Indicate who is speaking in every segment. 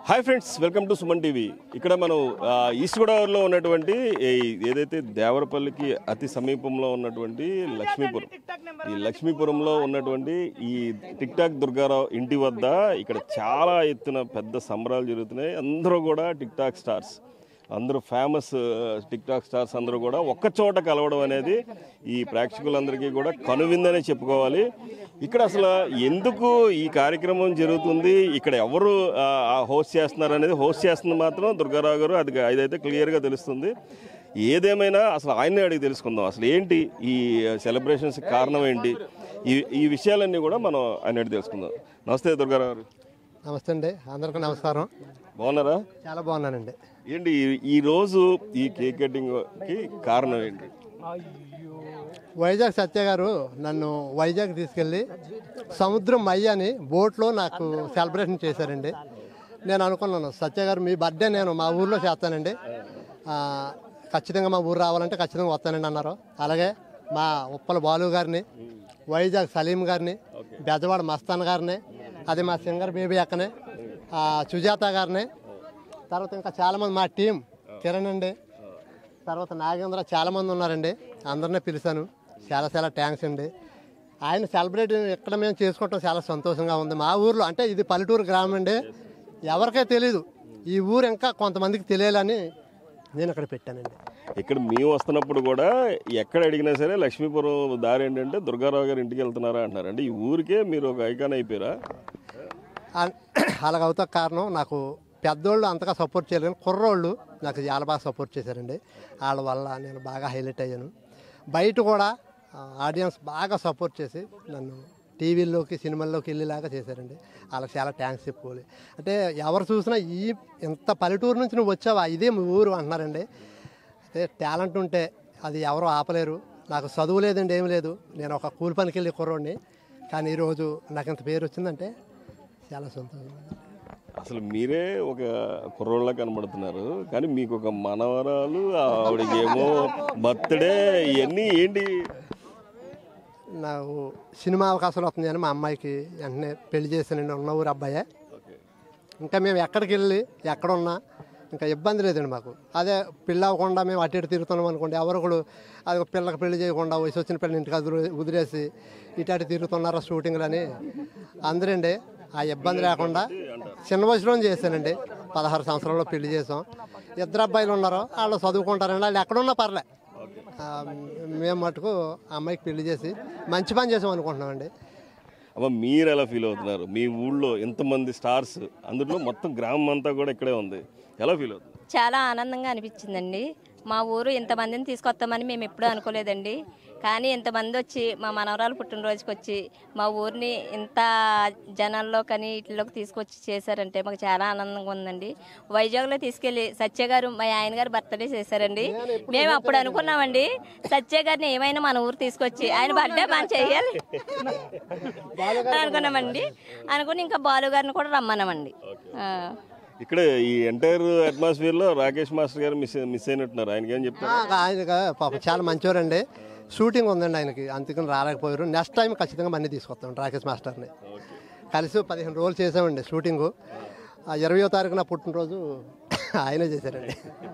Speaker 1: Hi friends welcome to Suman TV ఇక్కడ మనం ఆ, ఈస్ట్ గోదావరిలో ఉన్నటువంటి ఈ- ఏదైతే దేవరపల్లికి అతి సమీపంలో ఉన్నటువంటి లక్ష్మీపురం ఈ లక్ష్మీపురంలో ఉన్నటువంటి ఈ టిక్ టాక్ దుర్గారావు ఇంటి వద్ద ఇక్కడ చాలా ఎత్తున పెద్ద సంబరాలు జరుగుతున్నాయి అందరూ కూడా టిక్ టాక్ స్టార్స్ అందరూ ఫేమస్ టిక్ టాక్ స్టార్స్ అందరూ కూడా ఒక్క చోట కలవడం అనేది ఈ ప్రేక్షకులందరికీ కూడా కనువిందనే చెప్పుకోవాలి ఇక్కడ అసలు ఎందుకు ఈ కార్యక్రమం జరుగుతుంది ఇక్కడ ఎవరు హోస్ట్ చేస్తున్నారు అనేది హోస్ట్ చేస్తుంది మాత్రం దుర్గారావు గారు అది అదైతే క్లియర్గా తెలుస్తుంది ఏదేమైనా అసలు ఆయన్నే అడిగి తెలుసుకుందాం అసలు ఏంటి ఈ సెలబ్రేషన్స్ కారణం ఏంటి ఈ ఈ విషయాలన్నీ కూడా మనం ఆయన అడిగి తెలుసుకుందాం నమస్తే దుర్గారావు గారు
Speaker 2: నమస్తే అండి అందరికీ నమస్కారం
Speaker 1: బాగున్నారా
Speaker 2: చాలా బాగున్నానండి
Speaker 1: ఏంటి ఈ- ఈ రోజు ఈ కేక్ కటింగ్ కి కారణం ఏంటి
Speaker 2: వైజాగ్ సత్య గారు నన్ను వైజాగ్ తీసుకెళ్ళి సముద్రం మయ్య అని బోట్లో నాకు సెలబ్రేషన్ చేశారండి నేను అనుకున్నాను సత్య గారు మీ బర్త్డే నేను మా ఊర్లో చేస్తానండి ఆ, ఖచ్చితంగా మా ఊరు రావాలంటే ఖచ్చితంగా వస్తానండి అన్నారు అలాగే మా ఉప్పల బాలు గారిని వైజాగ్ సలీం గారిని బెజవాడ మస్తాన్ గారిని అది మా సింగర్ బేబీ అక్కనే ఆ, సుజాత గారిని తర్వాత ఇంకా చాలామంది మా టీం కిరణ్ అండి తర్వాత నాగేంద్ర చాలా మంది ఉన్నారండి అందరినీ పిలిచాను చాలా చాలా థ్యాంక్స్ అండి ఆయన సెలబ్రేట్ ఇక్కడ మేము చేసుకోవటం చాలా సంతోషంగా ఉంది మా ఊర్లో అంటే ఇది పల్లెటూరు గ్రామం అండి ఎవరికీ తెలియదు ఈ ఊరు ఇంకా కొంతమందికి తెలియాలని నేను ఇక్కడ పెట్టానండి
Speaker 1: ఇక్కడ మేము వస్తున్నప్పుడు కూడా ఎక్కడ అడిగినా సరే లక్ష్మీపురం దారి ఏంటంటే దుర్గారావు గారి ఇంటికి వెళ్తున్నారా అంటున్నారు అంటే ఈ ఊరికే మీరు ఒక ఐకాన్ అయిపోయారా
Speaker 2: అన్- అలాగవుతా కారణం నాకు పెద్దోళ్ళు అంతగా సపోర్ట్ చేయలేదు కానీ కుర్రోళ్ళు నాకు చాలా బాగా సపోర్ట్ చేశారండి వాళ్ళ వల్ల నేను బాగా హైలైట్ అయ్యాను బయట కూడా ఆడియన్స్ బాగా సపోర్ట్ చేసి నన్ను టీవీల్లోకి సినిమాల్లోకి వెళ్ళేలాగా చేశారండి వాళ్ళకి చాలా థ్యాంక్స్ చెప్పుకోవాలి అంటే ఎవరు చూసినా ఈ ఇంత పల్లెటూరు నుంచి నువ్వు వచ్చావా ఇదే మీ ఊరు అంటున్నారండి అయితే టాలెంట్ ఉంటే అది ఎవరు ఆపలేరు నాకు చదువు లేదండి ఏం లేదు నేను ఒక కూలి పనికి వెళ్ళి కుర్రోడిని కానీ ఈరోజు నాకు ఇంత పేరు వచ్చిందంటే చాలా సంతోషం
Speaker 1: అసలు మీరే ఒక కుర్రోళ్ళ కనబడుతున్నారు కానీ మీకు ఒక మనవరాలు ఆవిడకి ఏమో బర్త్డే ఇవన్నీ ఏంటి
Speaker 2: నాకు సినిమా అవకాశాలు వస్తున్నాయని మా అమ్మాయికి వెంటనే పెళ్లి చేశానండి ఉన్న ఊరు అబ్బాయే ఇంకా మేము ఎక్కడికి వెళ్ళి ఎక్కడున్నా ఇంకా ఇబ్బంది లేదండి మాకు అదే పెళ్ళి అవ్వకుండా మేము అటు ఇటు తిరుగుతున్నాం అనుకోండి ఎవరొకడు అది పిల్లకి పెళ్లి చేయకుండా వయసు వచ్చిన పిల్లలు ఇంటికి వదిలి- వదిలేసి ఇటు అటు తిరుగుతున్నారా షూటింగ్లు అని అందరండి ఆ ఇబ్బంది లేకుండా చిన్న వయసులో చేశానండి పదహారు సంవత్సరాల్లో పెళ్లి చేసాం ఇద్దరు అబ్బాయిలు ఉన్నారు వాళ్ళు చదువుకుంటారండి వాళ్ళు ఎక్కడున్నా పర్లే ఆ, మేము మటుకు ఆ అమ్మాయికి పెళ్లి చేసి మంచి పని చేసాం అనుకుంటున్నామండి
Speaker 1: అమ్మ మీరు ఎలా ఫీల్ అవుతున్నారు మీ ఊళ్ళో ఎంతమంది స్టార్స్ అందులో మొత్తం గ్రామం అంతా కూడా ఇక్కడే ఉంది ఎలా ఫీల్ అవుతుంది
Speaker 3: చాలా ఆనందంగా అనిపించిందండి మా ఊరు ఇంతమందిని తీసుకొస్తామని మేము ఎప్పుడూ అనుకోలేదండి కానీ ఇంతమంది వచ్చి మా మనవరాలు పుట్టినరోజుకి వచ్చి మా ఊరిని ఇంత జనాల్లో కానీ ఇట్లోకి తీసుకొచ్చి చేశారంటే మాకు చాలా ఆనందంగా ఉందండి వైజాగ్లో తీసుకెళ్ళి సత్య గారు మా ఆయన గారు బర్త్డే చేశారండి మేము అప్పుడు అనుకున్నామండి సత్య గారిని ఏమైనా మన ఊరు తీసుకొచ్చి ఆయన బర్త్డే మనం చేయాలి అనుకున్నామండి అనుకుని ఇంకా బాలు గారిని కూడా రమ్మన్నామండి ఆ.
Speaker 1: ఇక్కడ ఈ ఎంటైర్ అట్మాస్ఫియర్ లో Rakesh master garu miss miss అయినట్టున్నారు ఆయనకి ఏం చెప్తారు
Speaker 2: ఆ, ఆయన పాప చాలా మంచివారండి షూటింగ్ ఉందండి ఆయనకి అందుకని రాలేకపోయారు నెక్స్ట్ టైం ఖచ్చితంగా మనీ తీసుకొస్తాం రాకేష్ మాస్టర్ని కలిసి పదిహేను రోజులు చేసామండి షూటింగు ఆ ఇరవయో తారీఖున పుట్టినరోజు ఆయనే చేశారండి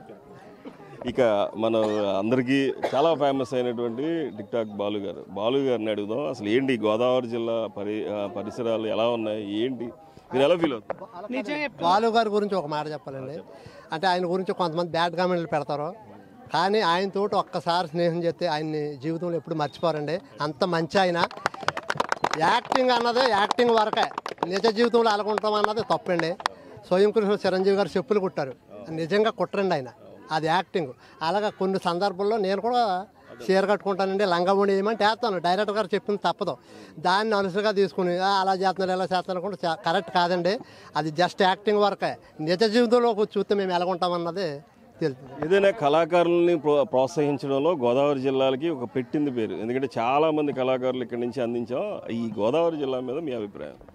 Speaker 1: ఇక మన అందరికీ చాలా ఫేమస్ అయినటువంటి టిక్ టాక్ బాలు గారు బాలు గారిని అడుగుదాం అసలు ఏంటి గోదావరి జిల్లా పరి ఆ, పరిసరాలు ఎలా ఉన్నాయి ఏంటి మీరు ఎలా ఫీల్ అవుతుంది
Speaker 2: బాలు గారి గురించి ఒక మాట చెప్పాలండి అంటే ఆయన గురించి కొంతమంది బ్యాడ్ కామెంట్లు పెడతారు కానీ ఆయనతో ఒక్కసారి స్నేహం చేస్తే ఆయన్ని జీవితంలో ఎప్పుడు మర్చిపోరండి అంత మంచి ఆయన యాక్టింగ్ అన్నది యాక్టింగ్ వరకే నిజ జీవితంలో అలకుంటాం అన్నది తప్పండి స్వయం కృష్ణ చిరంజీవి గారు చెప్పులు కుట్టారు నిజంగా కుట్టరండి ఆయన అది యాక్టింగ్ అలాగా కొన్ని సందర్భాల్లో నేను కూడా చీర కట్టుకుంటానండి లంగా ఉండి ఏమంటే వేస్తాను డైరెక్టర్ గారు చెప్పింది తప్పదు దాన్ని అనుసరిగా తీసుకుని "ఆ, అలా చేస్తున్నారు ఎలా చేస్తున్నారు అనుకుంటే చా- కరెక్ట్ కాదండి అది జస్ట్ యాక్టింగ్ వరకే నిజ జీవితంలో చూస్తే మేము ఎలాగుంటామన్నది తెలుస్తుంది
Speaker 1: ఏదైనా కళాకారుల్ని ప్రో- ప్రోత్సహించడంలో గోదావరి జిల్లాలకి ఒక పెట్టింది పేరు ఎందుకంటే చాలా మంది కళాకారులు ఇక్కడి నుంచి అందించాం ఈ గోదావరి జిల్లా మీద మీ అభిప్రాయం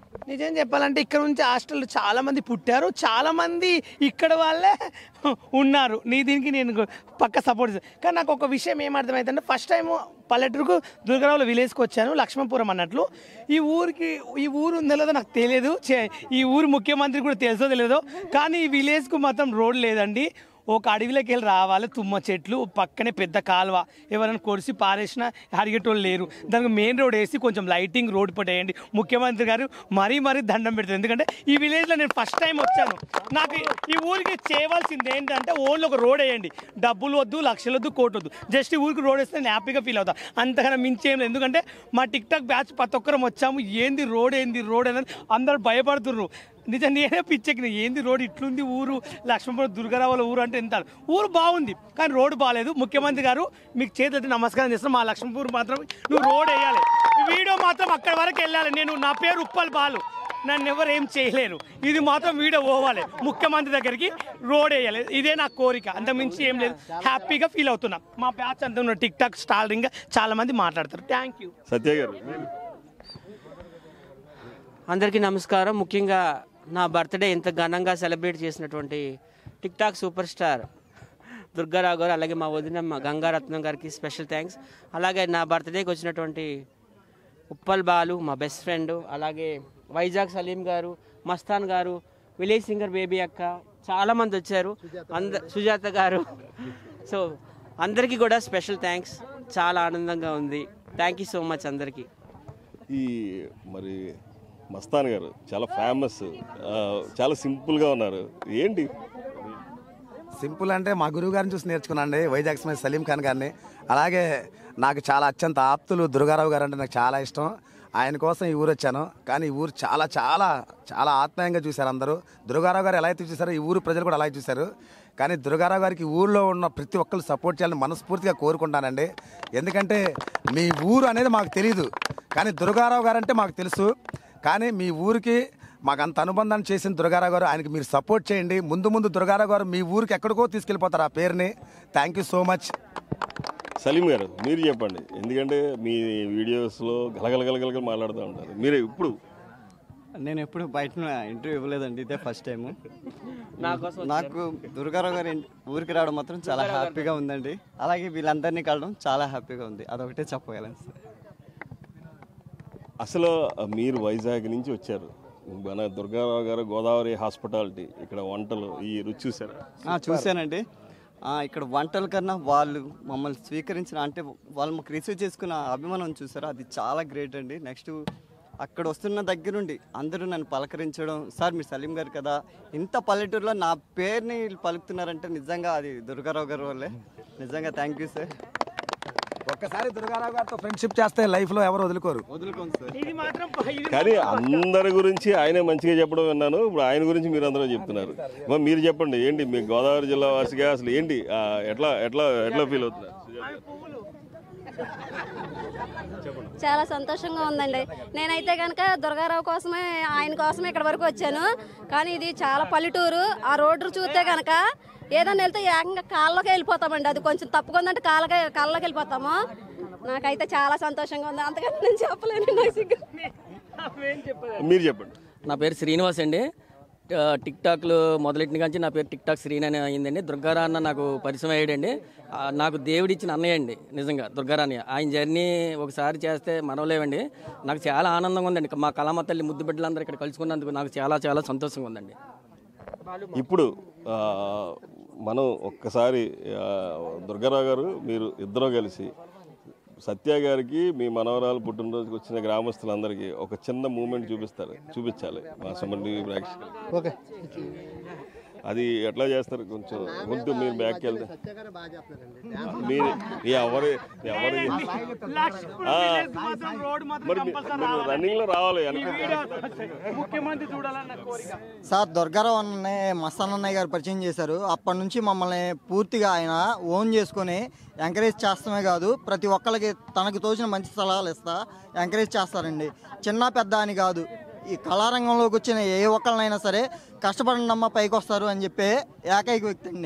Speaker 4: నిజం చెప్పాలంటే ఇక్కడ నుంచి హాస్టల్ చాలా మంది పుట్టారు చాలా మంది ఇక్కడ వాళ్ళే ఉన్నారు నీ దీనికి నేను పక్క సపోర్ట్ కానీ నాకు ఒక విషయం ఏమర్థమైందంటే ఫస్ట్ టైం పల్లెటూరుకు దుర్గారావులో విలేజ్కి వచ్చాను లక్ష్మణపురం అన్నట్లు ఈ ఊరికి ఈ ఊరు ఉందో లేదో నాకు తెలియదు చే- ఈ ఊరు ముఖ్యమంత్రి కూడా తెలుసో తెలియదో కానీ ఈ విలేజ్కు మాత్రం రోడ్ లేదండి ఒక అడవిలోకి వెళ్ళి రావాలి తుమ్మ చెట్లు పక్కనే పెద్ద కాలువ ఎవరైనా కొడిసి పారేసినా అడిగేటోళ్ళు లేరు దానికి మెయిన్ రోడ్ వేసి కొంచెం లైటింగ్ రోడ్ పట్టేయండి ముఖ్యమంత్రి గారు మరీ మరీ దండం పెడతారు ఎందుకంటే ఈ విలేజ్లో నేను ఫస్ట్ టైం వచ్చాను నాకు ఈ ఊరికి చేయవలసింది ఏంటంటే ఓన్లీ ఒక రోడ్ వేయండి డబ్బులు వద్దు లక్షలు వద్దు కోటి వద్దు జస్ట్ ఈ ఊరికి రోడ్ వేస్తే నేను హ్యాపీగా ఫీల్ అవుతా అంతకన్నా మించి ఏం లేదు ఎందుకంటే మా టిక్ టాక్ బ్యాచ్ ప్రతి ఒక్కరం వచ్చాము ఏంది రోడ్ ఏంది రోడ్ అనేది అందరు భయపడుతున్నారు నిజం నేనే పిచ్చెక్కిన ఏంది రోడ్ ఇట్లుంది ఊరు లక్ష్మణపురం దుర్గారావుల ఊరు అంటే ఎంత ఊరు బాగుంది కానీ రోడ్డు బాగాలేదు ముఖ్యమంత్రి గారు మీకు చేతులెత్తి నమస్కారం చేస్తాను మా లక్ష్మణపూర్ మాత్రం నువ్వు రోడ్ వేయాలి ఈ వీడియో మాత్రం అక్కడి వరకు వెళ్ళాలి నేను నా పేరు ఉప్పల్ బాలు నన్ను ఎవరు ఏం చేయలేరు ఇది మాత్రం వీడియో పోవాలి ముఖ్యమంత్రి దగ్గరికి రోడ్ వేయాలి ఇదే నా కోరిక అంత మించి ఏం లేదు హ్యాపీగా ఫీల్ అవుతున్నా మా బ్యాచ్ అంతా ఉన్న టిక్ టాక్ స్టాలింగ్ చాలా మంది మాట్లాడతారు థ్యాంక్ యూ
Speaker 1: సత్య గారు
Speaker 5: అందరికీ నమస్కారం ముఖ్యంగా నా బర్త్డే ఇంత ఘనంగా సెలబ్రేట్ చేసినటువంటి TikTok super star Durgarao garu అలాగే మా వదినమ్మ గంగారత్నం గారికి స్పెషల్ థ్యాంక్స్ అలాగే నా బర్త్డేకి వచ్చినటువంటి ఉప్పల్ బాలు మా బెస్ట్ ఫ్రెండ్ అలాగే వైజాగ్ సలీం గారు మస్తాన్ గారు విలేజ్ సింగర్ బేబీ అక్క చాలామంది వచ్చారు అంద సుజాత గారు సో అందరికీ కూడా స్పెషల్ థ్యాంక్స్ చాలా ఆనందంగా ఉంది థ్యాంక్ యూ సో మచ్ అందరికీ
Speaker 1: ఈ మరి మస్తాన్ గారు చాలా ఫేమస్ ఆ, చాలా సింపుల్గా ఉన్నారు ఏంటి
Speaker 6: సింపుల్ అంటే మా గురువు గారిని చూసి నేర్చుకున్నాండి వైజాగ్ స్మైల్ సలీం ఖాన్ గారిని అలాగే నాకు చాలా అత్యంత ఆప్తులు దుర్గారావు గారు అంటే నాకు చాలా ఇష్టం ఆయన కోసం ఈ ఊరు వచ్చాను కానీ ఈ ఊరు చాలా చాలా చాలా ఆత్మీయంగా చూశారు అందరూ దుర్గారావు గారు ఎలా అయితే చూశారో ఈ ఊరు ప్రజలు కూడా అలాగే చూశారు కానీ దుర్గారావు గారికి ఊళ్ళో ఉన్న ప్రతి ఒక్కరు సపోర్ట్ చేయాలని మనస్ఫూర్తిగా కోరుకుంటానండి ఎందుకంటే మీ ఊరు అనేది మాకు తెలియదు కానీ దుర్గారావు గారు అంటే మాకు తెలుసు కానీ మీ ఊరికి మాకు అంత అనుబంధాన్ని చేసిన దుర్గారావు గారు ఆయనకి మీరు సపోర్ట్ చేయండి ముందు ముందు దుర్గారావు గారు మీ ఊరికి ఎక్కడికో తీసుకెళ్ళిపోతారు ఆ పేరుని thank you so much
Speaker 1: Salim garu మీరు చెప్పండి ఎందుకంటే మీ వీడియోస్లో గలగలగలగలగల మాట్లాడుతూ ఉంటారు మీరు ఇప్పుడు
Speaker 7: నేను ఎప్పుడు బయట ఇంటర్వ్యూ ఇవ్వలేదండి ఇదే ఫస్ట్ టైం
Speaker 5: నా కోసం
Speaker 7: నాకు దుర్గారావు గారి ఇంటి- ఊరికి రావడం మాత్రం చాలా హ్యాపీగా ఉందండి అలాగే వీళ్ళందరినీ కలవడం చాలా హ్యాపీగా ఉంది అదొకటే చెప్పగలను సార్
Speaker 1: అసలు మీరు వైజాగ్ నుంచి వచ్చారు మన దుర్గారావు గారు గోదావరి హాస్పిటాలిటీ ఇక్కడ వంటలు ఈ రుచి చూసారా
Speaker 7: ఆ, చూశానండి ఆ, ఇక్కడ వంటల కన్నా వాళ్ళు మమ్మల్ని స్వీకరించిన అంటే వాళ్ళు మాకు రిసీవ్ చేసుకున్న అభిమానం చూసారు అది చాలా గ్రేట్ అండి నెక్స్ట్ అక్కడ వస్తున్న దగ్గర నుండి అందరూ నన్ను పలకరించడం సార్ మీరు సలీం గారు కదా ఇంత పల్లెటూరులో నా పేరుని వీళ్ళు పలుకుతున్నారంటే నిజంగా అది దుర్గారావు గారి వల్లే నిజంగా థ్యాంక్ యూ సార్
Speaker 6: ఒక్కసారి దుర్గారావు గారితో ఫ్రెండ్షిప్ చేస్తే లైఫ్లో ఎవరు వదులుకోరు
Speaker 7: వదులుకోండి సార్
Speaker 4: ఇది మాత్రం ఇది
Speaker 1: కానీ అందరి గురించి ఆయనే మంచిగా చెప్పడం విన్నాను ఇప్పుడు ఆయన గురించి మీరు అందరూ చెప్తున్నారు మరి మీరు చెప్పండి ఏంటి మీ గోదావరి జిల్లా వాసిగా అసలు ఏంటి ఆ, ఎట్లా ఎట్లా ఎట్లా ఫీల్ అవుతున్నారు
Speaker 8: చాలా సంతోషంగా ఉందండి నేనైతే కనుక దుర్గారావు కోసమే ఆయన కోసమే ఇక్కడ వరకు వచ్చాను కానీ ఇది చాలా పల్లెటూరు ఆ రోడ్డు చూస్తే కనుక ఏదైనా వెళ్తే ఏకంగా కాళ్ళకి వెళ్ళిపోతామండి అది కొంచెం తప్పుకుందంటే కాళ్ళకి కాళ్ళకి వెళ్ళిపోతాము నాకైతే చాలా సంతోషంగా ఉంది అంతకన్నా నేను చెప్పలేను నాకు సిగ్గు
Speaker 1: మీరు చెప్పండి
Speaker 9: నా పేరు శ్రీనివాస్ అండి ఆ, టిక్ టాక్లు మొదలెట్టిన కాంచి నా పేరు టిక్ టాక్ శ్రీని అని అయిందండి దుర్గారా అన్న నాకు పరిచయం అయ్యాడండి ఆ, నాకు దేవుడిచ్చిన అన్నయ్య అండి నిజంగా దుర్గారా అన్నయ్య ఆయన జర్నీ ఒకసారి చేస్తే మనవలేవండి నాకు చాలా ఆనందంగా ఉందండి మా కళామ తల్లి ముద్దు బిడ్డలందరూ ఇక్కడ కలుసుకున్నందుకు నాకు చాలా చాలా సంతోషంగా ఉందండి
Speaker 1: ఇప్పుడు ఆ, మనం ఒక్కసారి ఆ, దుర్గారావు గారు మీరు ఇద్దరు కలిసి సత్య గారికి మీ మనవరాలు పుట్టినరోజుకి వచ్చిన గ్రామస్తులందరికీ ఒక చిన్న మూమెంట్ చూపిస్తారు చూపించాలి మా సుమన్ టీవీ ప్రేక్షకులు
Speaker 2: ఓకే
Speaker 1: అది ఎట్లా చేస్తారు కొంచెం కొంచెం మీరు బ్యాక్కి వెళ్తే
Speaker 2: సత్య గారు బాగా చెప్తున్నారండి
Speaker 1: మీరు మీ ఎవరు ఎవరు ఆ,
Speaker 4: మాత్రం రోడ్ మాత్రం
Speaker 1: మరి మీ- మీరు రన్నింగ్ లో రావాలి వెనక
Speaker 4: ముఖ్యమంత్రి చూడాలన్న కోరిక
Speaker 10: సార్ దుర్గారావు అన్ననే మస్తాన్ అన్నయ్య గారు పరిచయం చేశారు అప్పటి నుంచి మమ్మల్ని పూర్తిగా ఆయన ఓన్ చేసుకొని ఎంకరేజ్ చేస్తమే కాదు ప్రతి ఒక్కరికి తనకు తోచిన మంచి సలహాలు ఇస్తా ఎంకరేజ్ చేస్తారండి చిన్న పెద్ద అని కాదు ఈ కళారంగంలోకి వచ్చిన ఏ ఒక్కరినైనా సరే కష్టపడండి అమ్మ పైకి వస్తారు అని చెప్పే ఏకైక వ్యక్తి అండి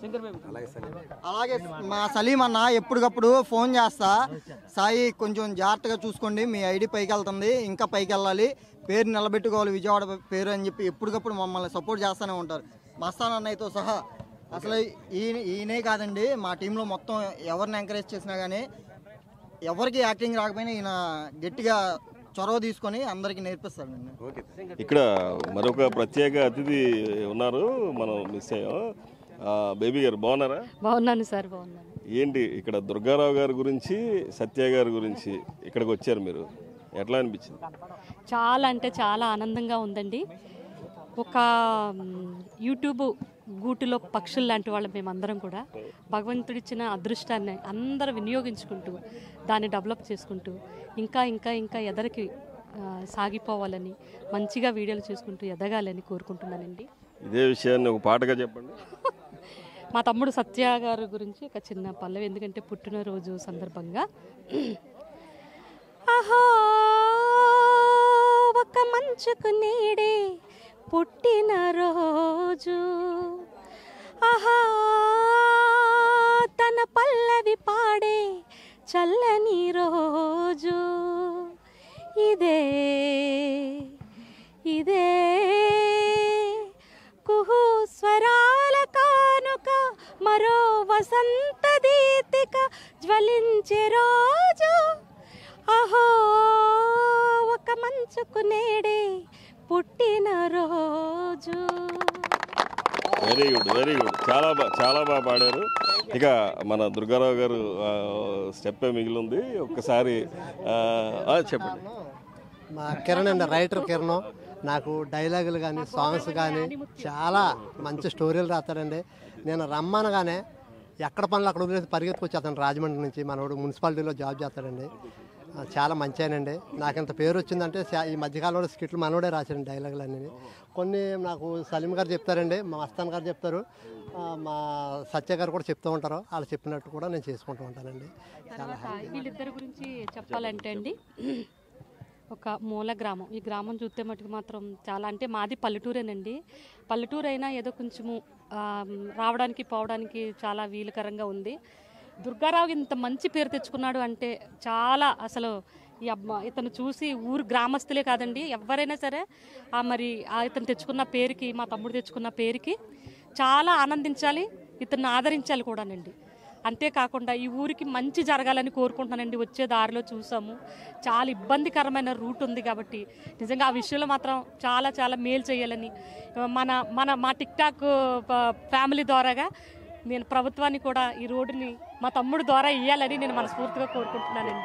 Speaker 10: అలాగే మా సలీం అన్న ఎప్పటికప్పుడు ఫోన్ చేస్తా సాయి కొంచెం జాగ్రత్తగా చూసుకోండి మీ ఐడి పైకి వెళ్తుంది ఇంకా పైకి వెళ్ళాలి పేరు నిలబెట్టుకోవాలి విజయవాడ పేరు అని చెప్పి ఎప్పటికప్పుడు మమ్మల్ని సపోర్ట్ చేస్తూనే ఉంటారు మస్తాన్ అన్నయ్యతో సహా అసలు ఈయన ఈయనే కాదండి మా టీంలో మొత్తం ఎవరిని ఎంకరేజ్ చేసినా కానీ ఎవరికి యాక్టింగ్ రాకపోయినా ఈయన గట్టిగా చొరవ తీసుకొని అందరికీ నేర్పిస్తాడండి
Speaker 1: ఇక్కడ మరొక ప్రత్యేక అతిథి ఉన్నారు మనం మిస్ అయ్యాం ఆ, బేబీ గారు బాగున్నారా
Speaker 11: బాగున్నాను సార్ బాగున్నాను
Speaker 1: ఏంటి ఇక్కడ దుర్గారావు గారి గురించి సత్య గారి గురించి ఇక్కడికి వచ్చారు మీరు ఎట్లా అనిపించింది
Speaker 11: చాలా అంటే చాలా ఆనందంగా ఉందండి ఒక మ్, యూట్యూబ్ గూటిలో పక్షులు లాంటి వాళ్ళం మేమందరం కూడా భగవంతుడిచ్చిన అదృష్టాన్ని అందరూ వినియోగించుకుంటూ దాన్ని డెవలప్ చేసుకుంటూ ఇంకా ఇంకా ఇంకా ఎదరికి ఆ, సాగిపోవాలని మంచిగా వీడియోలు చేసుకుంటూ ఎదగాలని కోరుకుంటున్నానండి
Speaker 1: ఇదే విషయాన్ని ఒక పాటగా చెప్పండి
Speaker 11: మా తమ్ముడు సత్య గారి గురించి ఒక చిన్న పల్లవి ఎందుకంటే పుట్టినరోజు సందర్భంగా అహో ఒక మంచుకు నీడే పుట్టినరోజు ఆహా తన పల్లవి పాడే చల్లని రోజు ఇదే ఇదే కుహు స్వరాల కానుక మరో వసంత దీతిక జ్వలించే రోజు అహో ఒక మంచుకు నేడే పుట్టిన రోజు
Speaker 1: వెరీ గుడ్ వెరీ గుడ్ చాలా బా చాలా బాగా పాడారు ఇక మన దుర్గారావు గారు స్టెప్ మిగిలింది ఒక్కసారి ఆ, ఆ, చెప్పండి
Speaker 2: మా కిరణ్ అండి రైటర్ కిరణ్ నాకు డైలాగులు కానీ సాంగ్స్ కానీ చాలా మంచి స్టోరీలు రాస్తాడండి నేను రమ్మనగానే ఎక్కడ పనులు అక్కడ వదిలేసి పరిగెత్తుకొచ్చేస్తాను రాజమండ్రి నుంచి మనోడు మున్సిపాలిటీలో జాబ్ చేస్తాడండి ఆ, చాలా మంచిగానండి నాకు ఇంత పేరు వచ్చిందంటే శా- ఈ మధ్యకాలంలో స్కిట్లు మనోడే రాశాడు డైలాగులు అన్నీ కొన్ని నాకు సలీం గారు చెప్తారండి మా మస్తాన్ గారు చెప్తారు ఆ, మా సత్య గారు కూడా చెప్తూ ఉంటారు వాళ్ళు చెప్పినట్టు కూడా నేను చేసుకుంటూ ఉంటానండి చాలా
Speaker 11: తర్వాత వీళ్ళిద్దరి గురించి చెప్పాలంటే అండి ఒక మూల గ్రామం ఈ గ్రామం చూస్తే మటుకు మాత్రం చాలా అంటే మాది పల్లెటూరేనండి పల్లెటూరు అయినా ఏదో కొంచెము ఆ, రావడానికి పోవడానికి చాలా వీలుకరంగా ఉంది దుర్గారావు ఇంత మంచి పేరు తెచ్చుకున్నాడు అంటే చాలా అసలు ఈ అబ్బ ఇతను చూసి ఊరు గ్రామస్తులే కాదండి ఎవరైనా సరే ఆ మరి ఆ ఇతను తెచ్చుకున్న పేరుకి మా తమ్ముడు తెచ్చుకున్న పేరుకి చాలా ఆనందించాలి ఇతన్ని ఆదరించాలి కూడానండి అంతేకాకుండా ఈ ఊరికి మంచి జరగాలని కోరుకుంటున్నానండి వచ్చే దారిలో చూసాము చాలా ఇబ్బందికరమైన రూట్ ఉంది కాబట్టి నిజంగా ఆ విషయంలో మాత్రం చాలా చాలా మేలు చేయాలని మన మన మా టిక్ టాక్ ఫ్యామిలీ ద్వారాగా నేను ప్రభుత్వాన్ని కూడా ఈ రోడ్డుని మా తమ్ముడు ద్వారా ఇవ్వాలని నేను మనస్ఫూర్తిగా కోరుకుంటున్నానండి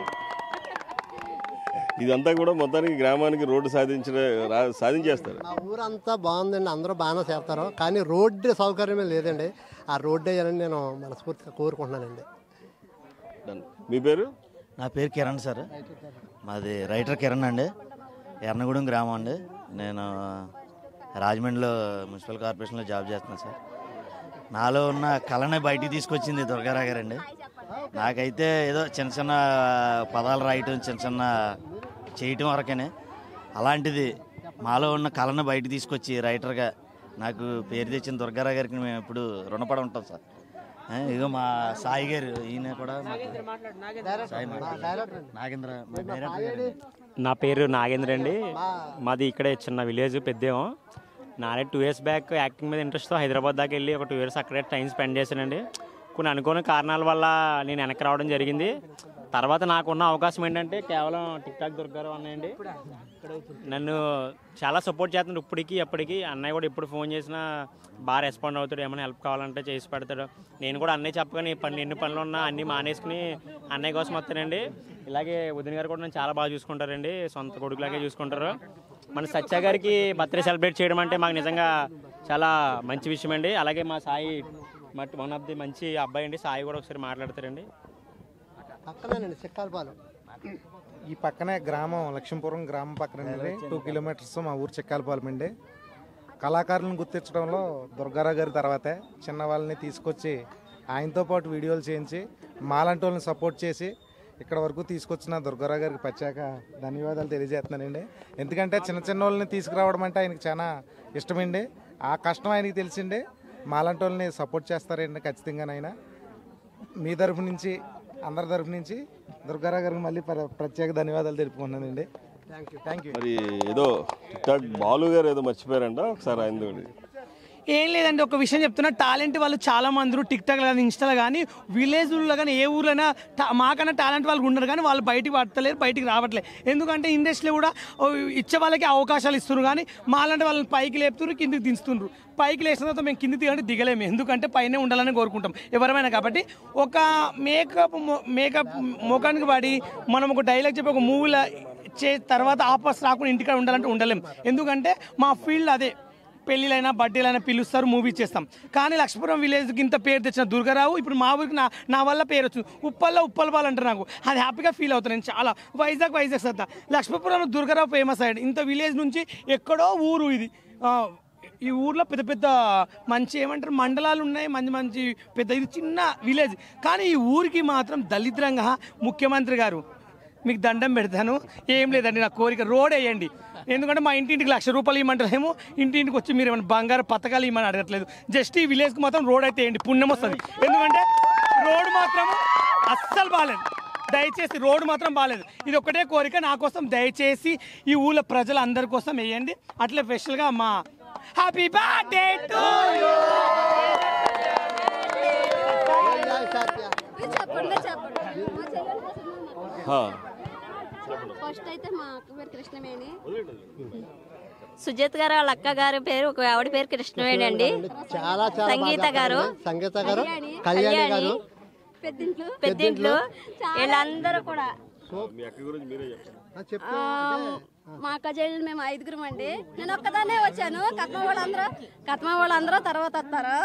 Speaker 1: ఇదంతా కూడా మొత్తానికి గ్రామానికి రోడ్డు సాధించిన రా- సాధించేస్తారు
Speaker 2: మా ఊరంతా బాగుందండి అందరూ బాగానే చేస్తారు కానీ రోడ్డు సౌకర్యమే లేదండి ఆ రోడ్డు వేయాలని నేను మనస్ఫూర్తిగా కోరుకుంటున్నానండి
Speaker 1: Done. మీ పేరు
Speaker 12: నా పేరు కిరణ్ సార్ మాది రైటర్ కిరణ్ అండి ఎర్నగూడెం గ్రామం అండి నేను రాజమండ్రిలో మున్సిపల్ కార్పొరేషన్లో జాబ్ చేస్తున్నాను సార్ నాలో ఉన్న కళని బయటికి తీసుకొచ్చింది దుర్గారావు గారండి నాకైతే ఏదో చిన్న చిన్న పదాలు రాయటం చిన్న చిన్న చేయటం వరకనే అలాంటిది మాలో ఉన్న కళను బయటికి తీసుకొచ్చి రైటర్గా నాకు పేరు తెచ్చిన దుర్గారావు గారికి మేము ఎప్పుడు రుణపడి ఉంటాం సార్ ఏ, ఇదిగో మా సాయి గారు ఈయన కూడా మాకు- సాయి మాట్లాడు. నాగేంద్ర మా డైరెక్టర్ గారు.
Speaker 13: నా పేరు నాగేంద్ర అండి మాది ఇక్కడే చిన్న విలేజ్ పెద్దేమో నానే టూ ఇయర్స్ బ్యాక్ యాక్టింగ్ మీద ఇంట్రెస్ట్తో హైదరాబాద్ దాకా వెళ్ళి ఒక టూ ఇయర్స్ అక్కడే టైం స్పెండ్ చేశానండి కొన్ని అనుకోని కారణాల వల్ల నేను వెనక్కి రావడం జరిగింది తర్వాత నాకున్న అవకాశం ఏంటంటే కేవలం టిక్ టాక్ దుర్గారావు అన్నయ్యండి నన్ను చాలా సపోర్ట్ చేస్తున్నాడు ఇప్పటికి ఎప్పటికీ అన్నయ్య కూడా ఎప్పుడు ఫోన్ చేసినా బాగా రెస్పాండ్ అవుతాడు ఏమైనా హెల్ప్ కావాలంటే చేసి పెడతాడు నేను కూడా అన్నయ్య చెప్పగానే ఈ పనులు ఎన్ని పనులు ఉన్నా అన్నీ మానేసుకుని అన్నయ్య కోసం వస్తానండి ఇలాగే ఉదయ్ గారు కూడా నన్ను చాలా బాగా చూసుకుంటారండి సొంత కొడుకులాగే చూసుకుంటారు మన సత్య గారికి బర్త్డే సెలబ్రేట్ చేయడం అంటే మాకు నిజంగా చాలా మంచి విషయం అండి అలాగే మా సాయి మట్ వన్ ఆఫ్ ది మంచి అబ్బాయి అండి సాయి కూడా ఒకసారి మాట్లాడతారండి
Speaker 2: పక్కనేనండి చిక్కాలపాలెం
Speaker 14: ఈ పక్కనే గ్రామం లక్ష్మీపురం గ్రామం పక్కన టూ కిలోమీటర్స్ మా ఊరు చెక్కాలపాలెం అండి కళాకారులను గుర్తించడంలో దుర్గారావు గారి తర్వాతే చిన్న వాళ్ళని తీసుకొచ్చి ఆయనతో పాటు వీడియోలు చేయించి మాలాంటి వాళ్ళని సపోర్ట్ చేసి ఇక్కడ వరకు తీసుకొచ్చిన దుర్గారావు గారికి ప్రత్యేక ధన్యవాదాలు తెలియజేస్తున్నానండి ఎందుకంటే చిన్న చిన్న వాళ్ళని తీసుకురావడం అంటే ఆయనకి చాలా ఇష్టమండి ఆ కష్టం ఆయనకి తెలిసిండే మాలాంటి వాళ్ళని సపోర్ట్ చేస్తారండి ఖచ్చితంగానైనా మీ తరపు నుంచి అందరి తరపు నుంచి దుర్గారావు గారికి మళ్ళీ ప్ర- ప్రత్యేక ధన్యవాదాలు తెలుపుకున్నానండి థ్యాంక్ యూ థ్యాంక్ యూ
Speaker 1: మరి ఏదో టిక్టాక్ బాలు గారు ఏదో మర్చిపోయారంట ఒకసారి ఆయన
Speaker 4: ఏం లేదండి ఒక విషయం చెప్తున్నా టాలెంట్ వాళ్ళు చాలా మంది టిక్ టాక్ కానీ ఇన్స్టాలో కానీ విలేజ్లో కానీ ఏ ఊర్లైనా ta- మాకన్నా టాలెంట్ వాళ్ళు ఉన్నారు కానీ వాళ్ళు బయటికి పడతలేరు బయటికి రావట్లేదు ఎందుకంటే ఇండస్ట్రీలో కూడా ఓ ఇచ్చే వాళ్ళకి అవకాశాలు ఇస్తున్నారు కానీ మాలాంటి వాళ్ళని పైకి లేపుతున్నారు కిందికి దించుతున్నారు పైకి లేచిన తర్వాత మేము కిందికి దిగంటే దిగలేము ఎందుకంటే పైనే ఉండాలని కోరుకుంటాం ఎవరమైనా కాబట్టి ఒక మేకప్ మేకప్ ముఖానికి పడి మనం ఒక డైలాగ్ చెప్పి ఒక మూవీలో చే తర్వాత ఆపస్ రాకుండా ఇంటికాడ ఉండాలంటే ఉండలేం ఎందుకంటే మా ఫీల్డ్ అదే పెళ్ళిళ్ళైనా బర్త్డేలైనా పిలుస్తారు మూవీ చేస్తాం కానీ లక్ష్మీపురం విలేజ్కి ఇంత పేరు తెచ్చిన దుర్గారావు ఇప్పుడు మా ఊరికి నా నా వల్ల పేరు వచ్చింది ఉప్పల్లో ఉప్పల్ బాల్ అంటారు నాకు అది హ్యాపీగా ఫీల్ అవుతాను నేను చాలా వైజాగ్ వైజాగ్ సత్తా లక్ష్మీపురం దుర్గారావు ఫేమస్ సైడ్ ఇంత విలేజ్ నుంచి ఎక్కడో ఊరు ఇది ఆ, ఈ ఊర్లో పెద్ద పెద్ద మంచి ఏమంటారు మండలాలు ఉన్నాయి మంచి మంచి పెద్ద ఇది చిన్న విలేజ్ కానీ ఈ ఊరికి మాత్రం దళిద్రంగా ముఖ్యమంత్రి గారు మీకు దండం పెడతాను ఏం లేదండి నా కోరిక రోడ్ వేయండి ఎందుకంటే మా ఇంటింటికి లక్ష రూపాయలు ఇవ్వమంటారేమో ఇంటింటికి వచ్చి మీరు ఏమైనా బంగారు పథకాలు ఇవ్వమని అడగట్లేదు జస్ట్ ఈ విలేజ్కి మాత్రం రోడ్ అయితే వేయండి పుణ్యం వస్తుంది ఎందుకంటే రోడ్ మాత్రం అస్సలు బాగాలేదు దయచేసి రోడ్ మాత్రం బాగాలేదు ఇది ఒకటే కోరిక నా కోసం దయచేసి ఈ ఊళ్ళో ప్రజలందరి కోసం వేయండి అట్లే స్పెషల్గా మా హ్యాపీ బర్త్డే టు
Speaker 8: చెప్పండి చెప్పండి మా చెల్లెల కోసం
Speaker 1: హా.
Speaker 8: ఫస్ట్ అయితే మా అక్క పేరు కృష్ణవేణి
Speaker 3: సుజాత గారు వాళ్ళ అక్క గారి పేరు ఒక ఆవిడ పేరు కృష్ణవేణి అండి
Speaker 2: చాలా చాలా
Speaker 3: సంగీత
Speaker 2: బాగా
Speaker 3: గారు
Speaker 2: చెప్పారండి. సంగీత గారు కళ్యాణి గారు
Speaker 8: పెద్దింట్లు
Speaker 3: పెద్దింట్లు వీళ్ళందరూ కూడా
Speaker 1: మీ అక్క గురించి మీరే చెప్పండి
Speaker 8: ఆ, మా అక్క చెల్లెలు మేము ఐదుగురం అండి నేను ఒక్కదాన్నే వచ్చాను కట్మ వాళ్ళందరూ కట్మ వాళ్ళందరూ తర్వాత వస్తారు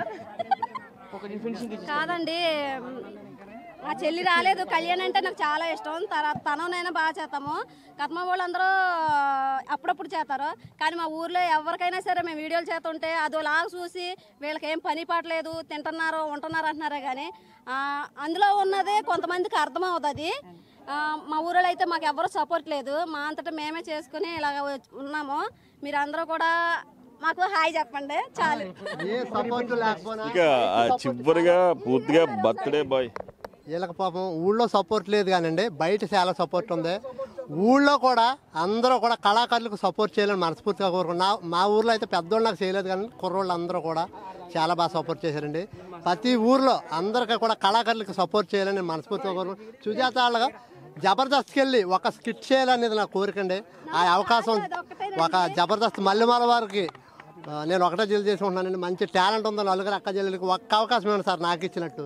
Speaker 8: కాదండి మా చెల్లి రాలేదు కళ్యాణ్ అంటే నాకు చాలా ఇష్టం తర్వాత తననైనా బాగా చేస్తాము కట్మ వాళ్ళందరూ అప్పుడప్పుడు చేస్తారు కానీ మా ఊర్లో ఎవరికైనా సరే మేము వీడియోలు చేస్తుంటే అదోలాగా చూసి వీళ్ళకి ఏం పని పాటలేదు తింటున్నారు ఉంటున్నారు అంటున్నారే కానీ ఆ, అందులో ఉన్నదే కొంతమందికి అర్థమవుతుంది ఆ, మా ఊరిలో అయితే మాకు ఎవరు సపోర్ట్ లేదు మా అంతటా మేమే చేసుకుని ఇలాగ వచ్చి- ఉన్నాము మీరు అందరూ కూడా మాకు హాయ్ చెప్పండి చాలు
Speaker 2: ఏ సపోర్ట్ లేకపోయినా
Speaker 1: ఇక ఆ చివరిగా పూర్తిగా బర్త్డే బాయ్
Speaker 2: వీళ్ళకి పాపం ఊళ్ళో సపోర్ట్ లేదు కానండి బయట చాలా సపోర్ట్ ఉంది ఊళ్ళో కూడా అందరూ కూడా కళాకారులకు సపోర్ట్ చేయాలని మనస్ఫూర్తిగా కోరుకున్నా మా ఊర్లో అయితే పెద్దోళ్ళు నాకు చేయలేదు కానీ కుర్రోళ్ళు అందరూ కూడా చాలా బాగా సపోర్ట్ చేశారండి ప్రతి ఊర్లో అందరికీ కూడా కళాకారులకు సపోర్ట్ చేయాలని మనస్ఫూర్తిగా కోరుకుంటున్నాను సుజాత వాళ్ళగా జబర్దస్త్కి వెళ్ళి ఒక స్కిట్ చేయాలనేది నా కోరికండి ఆ అవకాశం ఒక జబర్దస్త్ మల్లెమాల వారికి ఆ, నేను ఒకటే జిల్లు చేసి ఉంటున్నానండి మంచి టాలెంట్ ఉందో నలుగురు అక్క చెల్లెలకి ఒక్క అవకాశం ఇవ్వండి సార్ నాకు ఇచ్చినట్టు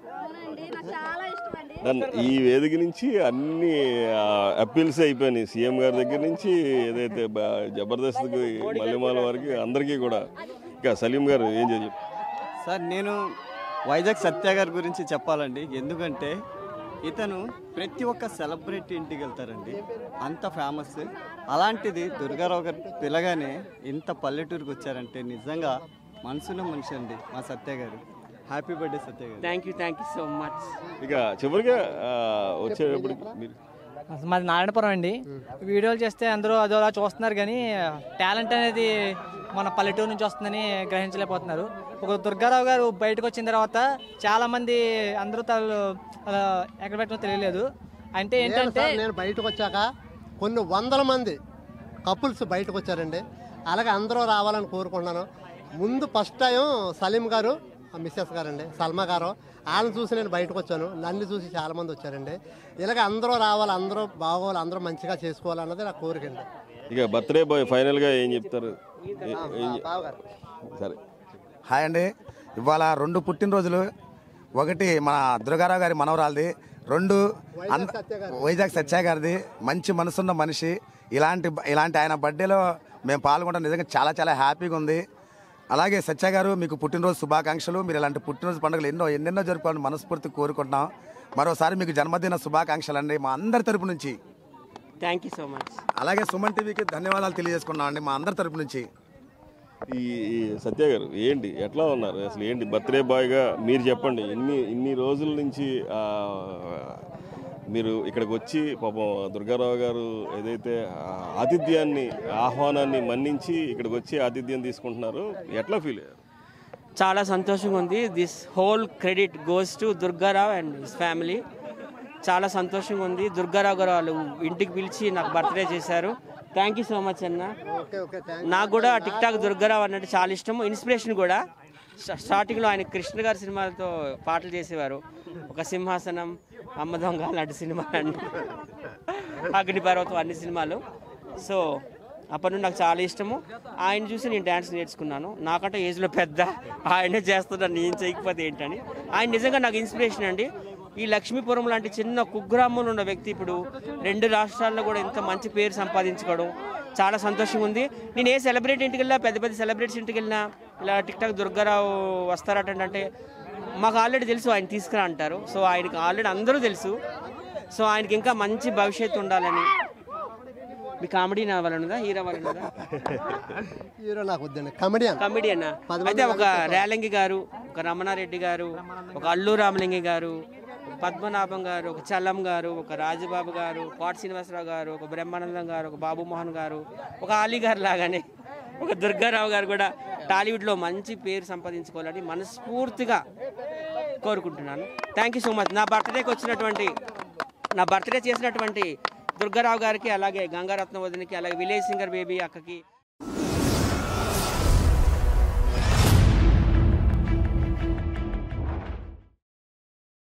Speaker 1: డన్ ఈ వేదిక నుంచి అన్ని అప్పీల్స్ అయిపోయినాయి సీఎం గారి దగ్గర నుంచి ఏదైతే బ- జబర్దస్త్కి మల్లెమాల వారికి అందరికీ కూడా ఇక సలీం గారు ఏం చేయాలి
Speaker 7: సార్ నేను వైజాగ్ సత్య గారి గురించి చెప్పాలండి ఎందుకంటే ఇతను ప్రతి ఒక్క సెలబ్రిటీ ఇంటికి వెళ్తారండి అంత ఫేమస్ అలాంటిది దుర్గారావు గారు పిలగానే ఇంత పల్లెటూరుకి వచ్చారంటే నిజంగా మనసులో మనిషి అండి మా సత్య గారు happy birthday Satya garu
Speaker 5: thank you thank you so much
Speaker 1: ఇక చివరిగా ఆ, వచ్చేటప్పటికి మీరు
Speaker 15: మాది నారాయణపురం అండి వీడియోలు చేస్తే అందరూ అదోలా చూస్తున్నారు కానీ టాలెంట్ అనేది మన పల్లెటూరు నుంచి వస్తుందని గ్రహించలేకపోతున్నారు ఒక దుర్గారావు గారు బయటకు వచ్చిన తర్వాత చాలా మంది అందరూ తను అలా ఎక్కడ పెట్టినో తెలియలేదు అంటే
Speaker 2: నేను
Speaker 15: ఏంటంటే
Speaker 2: సార్ నేను బయటకు వచ్చాక కొన్ని వందల మంది కపుల్స్ బయటకు వచ్చారండి అలాగే అందరూ రావాలని కోరుకుంటున్నాను ముందు ఫస్ట్ టైం సలీం గారు మిస్సెస్ గారండి సల్మా గారు వాళ్ళని చూసి నేను బయటకు వచ్చాను నన్ను చూసి చాలా మంది వచ్చారండి ఇలాగ అందరూ రావాలి అందరూ బాగోవాలి అందరూ మంచిగా చేసుకోవాలి అన్నది నా కోరిక అండి
Speaker 1: ఇక బర్త్డే బాయ్ ఫైనల్గా ఏం చెప్తారు ఏ- ఏం చెప్-
Speaker 2: బావగారు
Speaker 1: సరే
Speaker 6: హాయ్ అండి ఇవాళ రెండు పుట్టినరోజులు ఒకటి మన దుర్గారావు గారి మనవరాలది రెండు అన్- వైజాగ్ సత్య గారిది మంచి మనసున్న మనిషి ఇలాంటి ఇలాంటి ఆయన బర్త్డేలో మేము పాల్గొనడం నిజంగా చాలా చాలా హ్యాపీగా ఉంది అలాగే సత్య గారు మీకు పుట్టినరోజు శుభాకాంక్షలు మీరు ఇలాంటి పుట్టినరోజు పండుగలు ఎన్నో ఎన్నెన్నో జరుపుకోవాలని మనస్ఫూర్తి కోరుకుంటున్నాం మరోసారి మీకు జన్మదిన శుభాకాంక్షలు అండి మా అందరి తరపు నుంచి
Speaker 5: థ్యాంక్ యూ సో మచ్
Speaker 6: అలాగే సుమన్ టీవీకి ధన్యవాదాలు తెలియజేసుకున్నాం అండి మా అందరి తరపు నుంచి
Speaker 1: ఈ ఈ సత్య గారు ఏంటి ఎట్లా ఉన్నారు అసలు ఏంటి బర్త్డే బాయ్గా మీరు చెప్పండి ఇన్ని ఇన్ని రోజుల నుంచి ఆ, మీరు ఇక్కడికి వచ్చి పాపం దుర్గారావు గారు ఏదైతే ఆ ఆతిథ్యాన్ని ఆహ్వానాన్ని మన్నించి ఇక్కడికి వచ్చి ఆతిథ్యం తీసుకుంటున్నారు ఎట్లా ఫీల్ అయ్యారు
Speaker 5: చాలా సంతోషంగా ఉంది this whole credit goes to Durgarao and his family చాలా సంతోషంగా ఉంది దుర్గారావు గారు వాళ్ళు ఇంటికి పిలిచి నాకు బర్త్డే చేశారు థ్యాంక్ యూ సో మచ్ అన్న
Speaker 2: ఓకే ఓకే
Speaker 5: నాకు కూడా టిక్ టాక్ దుర్గారావు అన్నట్టు చాలా ఇష్టం ఇన్స్పిరేషన్ కూడా స్టా- స్టార్టింగ్లో ఆయన కృష్ణ గారి సినిమాలతో పాటలు చేసేవారు ఒక సింహాసనం అమ్మ దొంగ లాంటి సినిమాలు అగ్ని పర్వతం అన్ని సినిమాలు సో అప్పటి నుండి నాకు చాలా ఇష్టము ఆయన చూసి నేను డ్యాన్స్ నేర్చుకున్నాను నాకంటే ఏజ్లో పెద్ద ఆయనే చేస్తున్నాను నేను చేయకపోతే ఏంటని ఆయన నిజంగా నాకు ఇన్స్పిరేషన్ అండి ఈ లక్ష్మీపురం లాంటి చిన్న కుగ్రామంలో ఉన్న వ్యక్తి ఇప్పుడు రెండు రాష్ట్రాల్లో కూడా ఎంత మంచి పేరు సంపాదించుకోవడం చాలా సంతోషంగా ఉంది నేను ఏ సెలబ్రిటీ ఇంటికి వెళ్ళినా పెద్ద పెద్ద సెలబ్రిటీస్ ఇంటికి వెళ్ళినా ఇలా టిక్ టాక్ దుర్గారావు వస్తారట అంటే మాకు ఆల్రెడీ తెలుసు ఆయన తీసుకురా అంటారు సో ఆయనకి ఆల్రెడీ అందరూ తెలుసు సో ఆయనకి ఇంకా మంచి భవిష్యత్తు ఉండాలని మీ కామెడీ అవ్వాలన్నదా హీరో అవ్వాలన్నదా
Speaker 2: హీరో నాకు వద్దండి కమెడియన్
Speaker 5: కమెడియన్ అయితే ఒక రేలంగి గారు ఒక రమణారెడ్డి గారు ఒక అల్లు రామలింగి గారు ఒక పద్మనాభం గారు ఒక చల్లం గారు ఒక రాజబాబు గారు కోట శ్రీనివాసరావు గారు ఒక బ్రహ్మానందం గారు ఒక బాబు మోహన్ గారు ఒక అలీ గారు లాగానే ఒక దుర్గారావు గారు కూడా టాలీవుడ్లో మంచి పేరు సంపాదించుకోవాలని మనస్ఫూర్తిగా కోరుకుంటున్నాను థ్యాంక్ యూ సో మచ్ నా బర్త్డేకి వచ్చినటువంటి నా బర్త్డే చేసినటువంటి దుర్గారావు గారికి అలాగే గంగారత్న వదినికి అలాగే విలేజ్ సింగర్ బేబీ అక్కకి